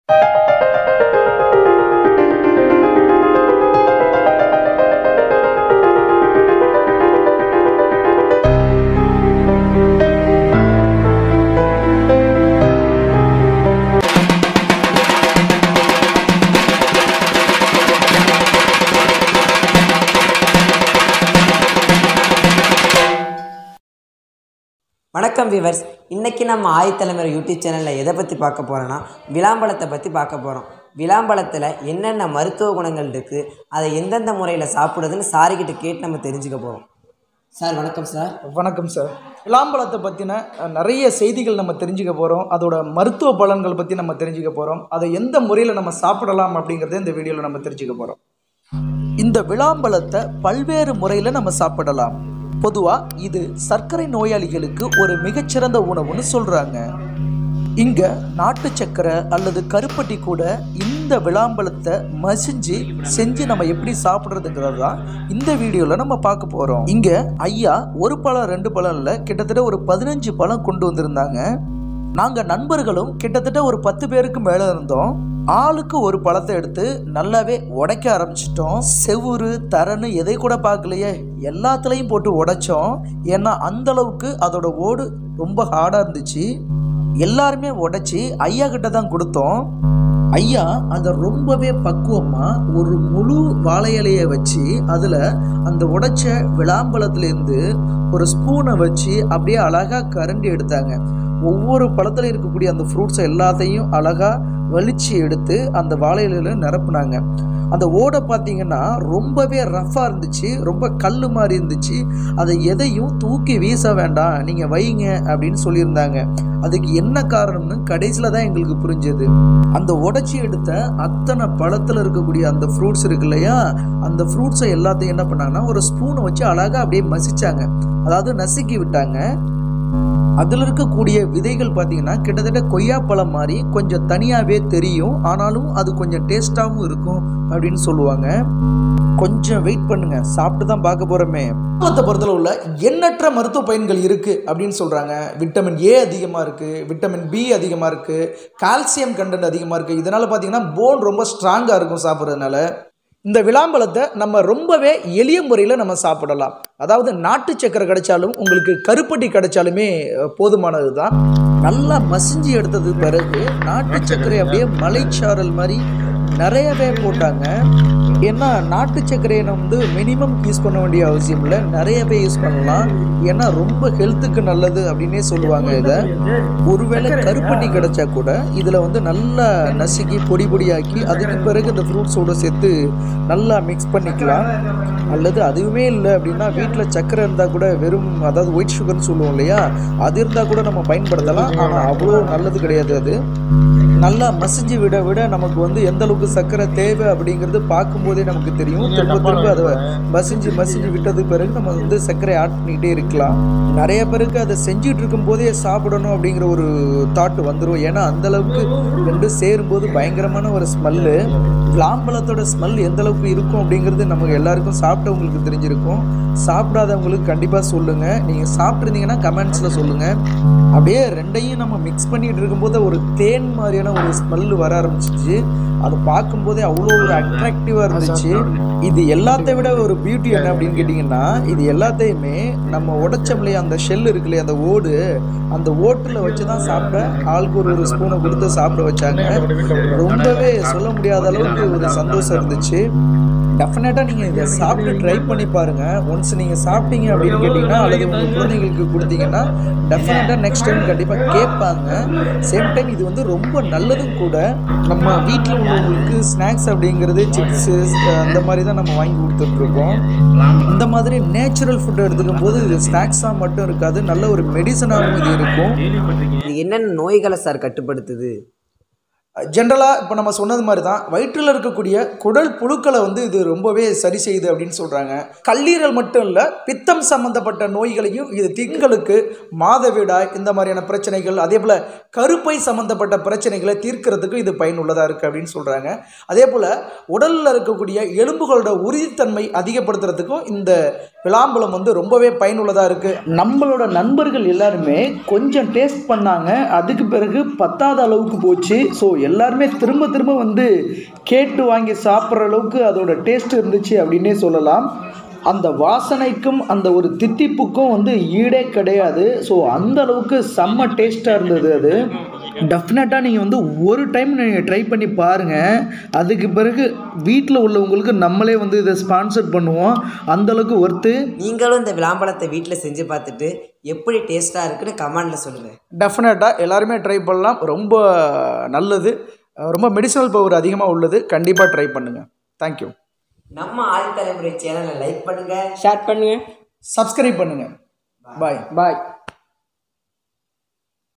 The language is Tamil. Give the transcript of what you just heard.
வணக்கம் விவர்ஸ் இன்றைக்கி நம்ம ஆயத்தலைமுறை யூடியூப் சேனலில் எதை பற்றி பார்க்க போகிறோன்னா விளாம்பழத்தை பற்றி பார்க்க போகிறோம் விளாம்பழத்தில் என்னென்ன மருத்துவ குணங்கள் இருக்குது அதை எந்தெந்த முறையில் சாப்பிடுறதுன்னு சாரிக்கிட்ட கேட்டு நம்ம தெரிஞ்சுக்க போகிறோம் சார் வணக்கம் சார் வணக்கம் சார் விளாம்பழத்தை பற்றின நிறைய செய்திகள் நம்ம தெரிஞ்சுக்க போகிறோம் அதோட மருத்துவ பலன்கள் பற்றி நம்ம தெரிஞ்சுக்க போகிறோம் அதை எந்த முறையில் நம்ம சாப்பிடலாம் அப்படிங்கிறத இந்த வீடியோவில் நம்ம தெரிஞ்சுக்க போகிறோம் இந்த விளாம்பழத்தை பல்வேறு முறையில் நம்ம சாப்பிடலாம் பொதுவாக இது சர்க்கரை நோயாளிகளுக்கு ஒரு மிகச்சிறந்த உணவுன்னு சொல்கிறாங்க இங்கே நாட்டு சக்கரை அல்லது கருப்பட்டி கூட இந்த விளாம்பழத்தை மசிஞ்சு செஞ்சு நம்ம எப்படி சாப்பிட்றதுங்கிறது தான் இந்த வீடியோவில் நம்ம பார்க்க போகிறோம் இங்கே ஐயா ஒரு பழம் ரெண்டு பழம் இல்லை கிட்டத்தட்ட ஒரு பதினஞ்சு பழம் கொண்டு வந்திருந்தாங்க நாங்கள் நண்பர்களும் கிட்டத்தட்ட ஒரு பத்து பேருக்கு மேலே இருந்தோம் ஆளுக்கு ஒரு பழத்தை எடுத்து நல்லாவே உடைக்க ஆரம்பிச்சிட்டோம் செவுரு தரன்னு எதை கூட பார்க்கலையே எல்லாத்துலேயும் போட்டு உடைச்சோம் ஏன்னா அந்த அளவுக்கு அதோட ஓடு ரொம்ப ஹார்டாக இருந்துச்சு எல்லாருமே உடைச்சி ஐயா கிட்ட தான் கொடுத்தோம் ஐயா அதை ரொம்பவே பக்குவமாக ஒரு முழு வாழை இலையை வச்சு அதில் அந்த உடைச்ச விளாம்பழத்துலேருந்து ஒரு ஸ்பூனை வச்சு அப்படியே அழகாக கரண்டி எடுத்தாங்க ஒவ்வொரு பழத்தில் இருக்கக்கூடிய அந்த ஃப்ரூட்ஸை எல்லாத்தையும் அழகாக வலிச்சு எடுத்து அந்த வாழை இலையில நிரப்புனாங்க அந்த ஓடை பார்த்தீங்கன்னா ரொம்பவே ரஃப்பாக இருந்துச்சு ரொம்ப கல் மாதிரி இருந்துச்சு அதை எதையும் தூக்கி வீச வேண்டாம் நீங்கள் வைங்க அப்படின்னு சொல்லியிருந்தாங்க அதுக்கு என்ன காரணம்னு கடைசியில் தான் எங்களுக்கு புரிஞ்சது அந்த உடைச்சி எடுத்த அத்தனை பழத்தில் இருக்கக்கூடிய அந்த ஃப்ரூட்ஸ் இருக்கு இல்லையா அந்த ஃப்ரூட்ஸை எல்லாத்தையும் என்ன பண்ணாங்கன்னா ஒரு ஸ்பூனை வச்சு அழகாக அப்படியே மசிச்சாங்க அதாவது நசுக்கி விட்டாங்க அதில் இருக்கக்கூடிய விதைகள் பார்த்தீங்கன்னா கிட்டத்தட்ட கொய்யாப்பழம் மாதிரி கொஞ்சம் தனியாகவே தெரியும் ஆனாலும் அது கொஞ்சம் டேஸ்ட்டாகவும் இருக்கும் அப்படின்னு சொல்லுவாங்க கொஞ்சம் வெயிட் பண்ணுங்க சாப்பிட்டு தான் பார்க்க போகிறோமே மருத்துவத்தை பொறுத்தல உள்ள எண்ணற்ற மருத்துவ பயன்கள் இருக்குது அப்படின்னு சொல்கிறாங்க விட்டமின் ஏ அதிகமாக இருக்குது விட்டமின் பி அதிகமாக இருக்குது கால்சியம் கண்டென்ட் அதிகமாக இருக்குது இதனால் பார்த்தீங்கன்னா போன் ரொம்ப ஸ்ட்ராங்காக இருக்கும் சாப்பிட்றதுனால இந்த விளாம்பழத்தை நம்ம ரொம்பவே எளிய முறையில் நம்ம சாப்பிடலாம் அதாவது நாட்டு சக்கரை கிடைச்சாலும் உங்களுக்கு கருப்பட்டி கிடைச்சாலுமே அஹ், போதுமானது தான் நல்லா மசிஞ்சு எடுத்தது பிறகு நாட்டு சர்க்கரை அப்படியே மலைச்சாரல் மாதிரி நிறையவே போட்டாங்க ஏன்னா நாட்டு சர்க்கரையை நம்ம வந்து மினிமம் யூஸ் பண்ண வேண்டிய அவசியம் இல்லை நிறையவே யூஸ் பண்ணலாம் ஏன்னா ரொம்ப ஹெல்த்துக்கு நல்லது அப்படின்னே சொல்லுவாங்க இதை ஒருவேளை கருப்பட்டி கிடைச்சா கூட இதில் வந்து நல்லா நசுக்கி பொடி பொடியாக்கி அதுக்கு பிறகு இந்த ஃப்ரூட்ஸோடு சேர்த்து நல்லா மிக்ஸ் பண்ணிக்கலாம் அல்லது அதுவுமே இல்லை அப்படின்னா வீட்டில் சர்க்கரை இருந்தால் கூட வெறும் அதாவது ஒயிட் சுகர்னு சொல்லுவோம் இல்லையா அது இருந்தால் கூட நம்ம பயன்படுத்தலாம் ஆனால் அவ்வளோ நல்லது கிடையாது அது நல்லா மசிஞ்சு விட விட நமக்கு வந்து எந்த அளவுக்கு சர்க்கரை தேவை அப்படிங்கிறது பார்க்கும்போதே நமக்கு தெரியும் திரும்ப திரும்ப அதை மசிஞ்சு மசிஞ்சு விட்டது பிறகு நம்ம வந்து சர்க்கரை ஆட் பண்ணிக்கிட்டே இருக்கலாம் நிறைய பேருக்கு அதை செஞ்சுட்டு இருக்கும்போதே சாப்பிடணும் அப்படிங்கிற ஒரு தாட் வந்துடும் ஏன்னா அந்த அளவுக்கு ரெண்டு சேரும்போது பயங்கரமான ஒரு ஸ்மெல்லு விளாம்பழத்தோட ஸ்மெல் எந்த அளவுக்கு இருக்கும் அப்படிங்கிறது நமக்கு எல்லாருக்கும் சாப்பிட்டவங்களுக்கு தெரிஞ்சிருக்கும் சாப்பிடாதவங்களுக்கு கண்டிப்பாக சொல்லுங்கள் நீங்கள் சாப்பிட்ருந்தீங்கன்னா கமெண்ட்ஸில் சொல்லுங்கள் அப்படியே ரெண்டையும் நம்ம மிக்ஸ் பண்ணிட்டு இருக்கும்போது ஒரு தேன் மாதிரியான ஒரு ஸ்மெல் வர ஆரம்பிச்சிச்சு அதை பார்க்கும்போதே அவ்வளோ ஒரு அட்ராக்டிவாக இருந்துச்சு இது எல்லாத்தையும் விட ஒரு பியூட்டி என்ன அப்படின்னு கேட்டிங்கன்னா இது எல்லாத்தையுமே நம்ம உடைச்சோம்லையே அந்த ஷெல் இருக்கு இல்லையா அந்த ஓடு அந்த ஓட்டில் வச்சு தான் சாப்பிட ஆளுக்கு ஒரு ஒரு ஸ்பூனை கொடுத்து சாப்பிட வச்சாங்க ரொம்பவே சொல்ல முடியாத அளவுக்கு ஒரு சந்தோஷம் இருந்துச்சு டெஃபினட்டாக நீங்கள் இதை சாப்பிட்டு ட்ரை பண்ணி பாருங்கள் ஒன்ஸ் நீங்கள் சாப்பிட்டீங்க அப்படின்னு கேட்டிங்கன்னா அல்லது உங்கள் குழந்தைங்களுக்கு கொடுத்தீங்கன்னா டெஃபினட்டாக நெக்ஸ்ட் டைம் கண்டிப்பாக கேட்பாங்க சேம் டைம் இது வந்து ரொம்ப நல்லதும் கூட நம்ம வீட்டில் உள்ளவங்களுக்கு ஸ்நாக்ஸ் அப்படிங்கிறது சிப்ஸு அந்த மாதிரி தான் நம்ம வாங்கி கொடுத்துட்ருக்கோம் இந்த மாதிரி நேச்சுரல் ஃபுட் எடுத்துக்கும் போது இது ஸ்நாக்ஸாக மட்டும் இருக்காது நல்ல ஒரு மெடிசனாகவும் இது இருக்கும் இது என்னென்ன நோய்களை சார் கட்டுப்படுத்துது ஜென்ரலாக இப்போ நம்ம சொன்னது மாதிரி தான் வயிற்றில் இருக்கக்கூடிய குடல் புழுக்களை வந்து இது ரொம்பவே சரி செய்யுது அப்படின்னு சொல்கிறாங்க கல்லீரல் மட்டும் இல்லை பித்தம் சம்மந்தப்பட்ட நோய்களையும் இது திங்களுக்கு மாதவிடாய் இந்த மாதிரியான பிரச்சனைகள் அதே போல் கருப்பை சம்மந்தப்பட்ட பிரச்சனைகளை தீர்க்கிறதுக்கு இது பயனுள்ளதாக இருக்குது அப்படின்னு சொல்கிறாங்க அதே போல் உடலில் இருக்கக்கூடிய எலும்புகளோட உறுதித்தன்மை அதிகப்படுத்துறதுக்கும் இந்த விளாம்பழம் வந்து ரொம்பவே பயனுள்ளதாக இருக்குது நம்மளோட நண்பர்கள் எல்லாருமே கொஞ்சம் டேஸ்ட் பண்ணாங்க அதுக்கு பிறகு பத்தாத அளவுக்கு போச்சு ஸோ எல்லாருமே திரும்ப திரும்ப வந்து கேட்டு வாங்கி சாப்பிட்ற அளவுக்கு அதோட டேஸ்ட் இருந்துச்சு அப்படின்னே சொல்லலாம் அந்த வாசனைக்கும் அந்த ஒரு தித்திப்புக்கும் வந்து ஈடே கிடையாது ஸோ அந்த அளவுக்கு செம்ம டேஸ்ட்டாக இருந்தது அது டெஃபினட்டாக நீங்கள் வந்து ஒரு டைம் நீங்கள் ட்ரை பண்ணி பாருங்கள் அதுக்கு பிறகு வீட்டில் உள்ளவங்களுக்கு நம்மளே வந்து இதை ஸ்பான்சர் பண்ணுவோம் அந்த அளவுக்கு ஒர்த்து நீங்களும் இந்த விளாம்பழத்தை வீட்டில் செஞ்சு பார்த்துட்டு எப்படி டேஸ்ட்டாக இருக்குன்னு கமெண்டில் சொல்லுங்கள் டெஃபினட்டாக எல்லாருமே ட்ரை பண்ணலாம் ரொம்ப நல்லது ரொம்ப மெடிசனல் பவர் அதிகமாக உள்ளது கண்டிப்பாக ட்ரை பண்ணுங்கள் தேங்க்யூ நம்ம ஆள் தலைமுறை சேனலை லைக் பண்ணுங்கள் ஷேர் பண்ணுங்கள் சப்ஸ்கிரைப் பண்ணுங்கள் பாய் பாய்